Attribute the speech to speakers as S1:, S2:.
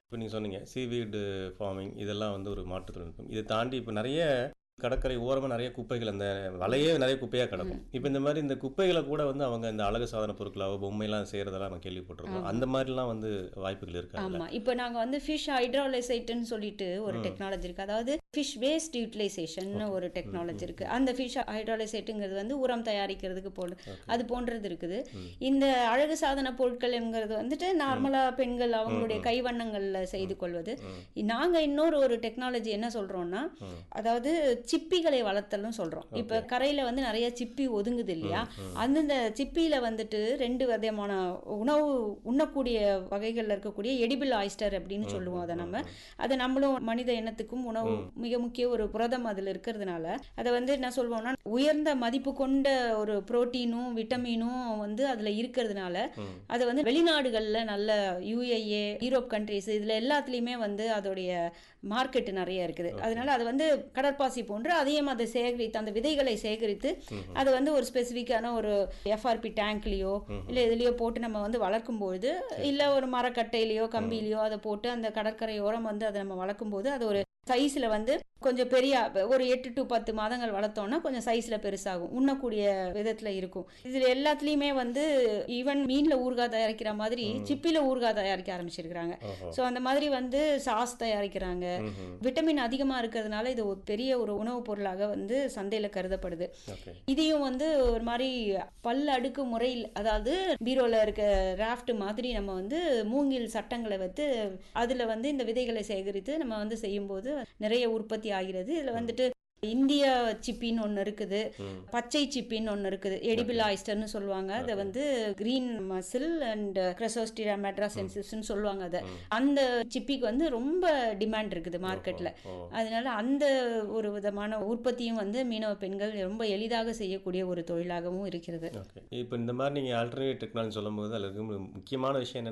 S1: இப்போ நீங்கள் சொன்னீங்க சீவீடு ஃபார்மிங் இதெல்லாம் வந்து ஒரு மாற்று தொழில்நுட்பம் இதை தாண்டி இப்போ நிறைய கடற்கரை ஓரமாக நிறைய குப்பைகள் அந்த வலையே நிறைய குப்பையாக கிடக்கும் இப்போ இந்த மாதிரி இந்த குப்பைகளை கூட வந்து அவங்க இந்த அழகு சாதன பொருட்களாவோ பொம்மைலாம் செய்கிறதெல்லாம் நம்ம கேள்விப்பட்டிருக்கோம் அந்த மாதிரிலாம் வந்து வாய்ப்புகள் இருக்காங்க
S2: ஆமா இப்போ நாங்க வந்து ஃபிஷ் ஹைட்ராலைசைட்டுன்னு சொல்லிட்டு ஒரு டெக்னாலஜி இருக்கு அதாவது ஃபிஷ் வேஸ்ட் யூட்டிலைசேஷன் ஒரு டெக்னாலஜி இருக்கு அந்த ஃபிஷ் ஹைட்ராலைசைட்டுங்கிறது வந்து உரம் தயாரிக்கிறதுக்கு போல அது போன்றது இருக்குது இந்த அழகு சாதன பொருட்கள்ங்கிறது வந்துட்டு நார்மலா பெண்கள் அவங்களுடைய கைவண்ணங்கள்ல செய்து கொள்வது நாங்க இன்னொரு ஒரு டெக்னாலஜி என்ன சொல்றோம்னா அதாவது சிப்பிகளை வளர்த்தலும் சொல்றோம் இப்ப கரையில வந்து நிறைய சிப்பி ஒதுங்குது இல்லையா அந்தந்த சிப்பியில வந்துட்டு ரெண்டு விதமான உணவு உண்ணக்கூடிய வகைகள்ல இருக்கக்கூடிய எடிபிள் ஆயிஸ்டர் அப்படின்னு சொல்லுவோம் அதை நம்ம அதை நம்மளும் மனித இனத்துக்கும் உணவு மிக முக்கிய ஒரு புரதம் அதுல இருக்கிறதுனால அதை வந்து என்ன சொல்லுவோம்னா உயர்ந்த மதிப்பு கொண்ட ஒரு புரோட்டீனும் விட்டமினும் வந்து அதுல இருக்கிறதுனால அதை வந்து வெளிநாடுகள்ல நல்ல யுஏஏ யூரோப் கண்ட்ரிஸ் இதுல எல்லாத்துலயுமே வந்து அதோடைய மார்க்கெட் நிறைய இருக்குது அதனால அது வந்து கடற்பாசி போன்று அதையும் அதை சேகரித்து அந்த விதைகளை சேகரித்து அதை வந்து ஒரு ஸ்பெசிஃபிக்கான ஒரு எஃப்ஆர்பி டேங்க்லயோ இல்ல இதுலயோ போட்டு நம்ம வந்து வளர்க்கும் பொழுது இல்ல ஒரு மரக்கட்டையிலயோ கம்பியிலயோ அதை போட்டு அந்த கடற்கரையோரம் வந்து அதை நம்ம வளர்க்கும் போது அது ஒரு சைஸ்ல வந்து கொஞ்சம் பெரிய ஒரு எட்டு டு பத்து மாதங்கள் வளர்த்தோம்னா கொஞ்சம் சைஸ்ல பெருசாகும் உண்ணக்கூடிய விதத்துல இருக்கும் இதுல எல்லாத்துலயுமே வந்து ஈவன் மீன்ல ஊறுகாய் தயாரிக்கிற மாதிரி சிப்பில ஊறுகாய் தயாரிக்க ஆரம்பிச்சிருக்கிறாங்க சோ அந்த மாதிரி வந்து சாஸ் தயாரிக்கிறாங்க விட்டமின் அதிகமா இருக்கிறதுனால இது ஒரு பெரிய ஒரு உணவுப் பொருளாக வந்து சந்தையில கருதப்படுது
S1: ஓகே
S2: இதையும் வந்து ஒரு மாதிரி பல் அடுக்கு முறையில் அதாவது பீரோல இருக்க ராஃப்ட் மாதிரி நம்ம வந்து மூங்கில் சட்டங்களை வைத்து அதுல வந்து இந்த விதைகளை சேகரித்து நம்ம வந்து செய்யும்போது நிறைய உற்பத்தி ஆகிறது இதுல வந்துட்டு இந்திய சிப்பின்னு ஒன்று இருக்குது பச்சை சிப்பின்னு ஒன்று இருக்குது எடிபிள் ஆயிஸ்டர்னு சொல்லுவாங்க அதை வந்து கிரீன் மசில் அண்ட் கிரசோஸ்டிரா மெட்ராசென்சிஸ்ன்னு சொல்லுவாங்க அதை அந்த சிப்பிக்கு வந்து ரொம்ப டிமாண்ட் இருக்குது மார்க்கெட்ல அதனால அந்த ஒரு விதமான உற்பத்தியும் வந்து மீனவ பெண்கள் ரொம்ப எளிதாக செய்யக்கூடிய ஒரு தொழிலாகவும் இருக்கிறது
S1: ஓகே இப்போ இந்த மாதிரி நீங்கள் ஆல்டர்னேட் டெக்னாலஜி சொல்லும்போது அதில் இருக்க முக்கியமான விஷயம் என்ன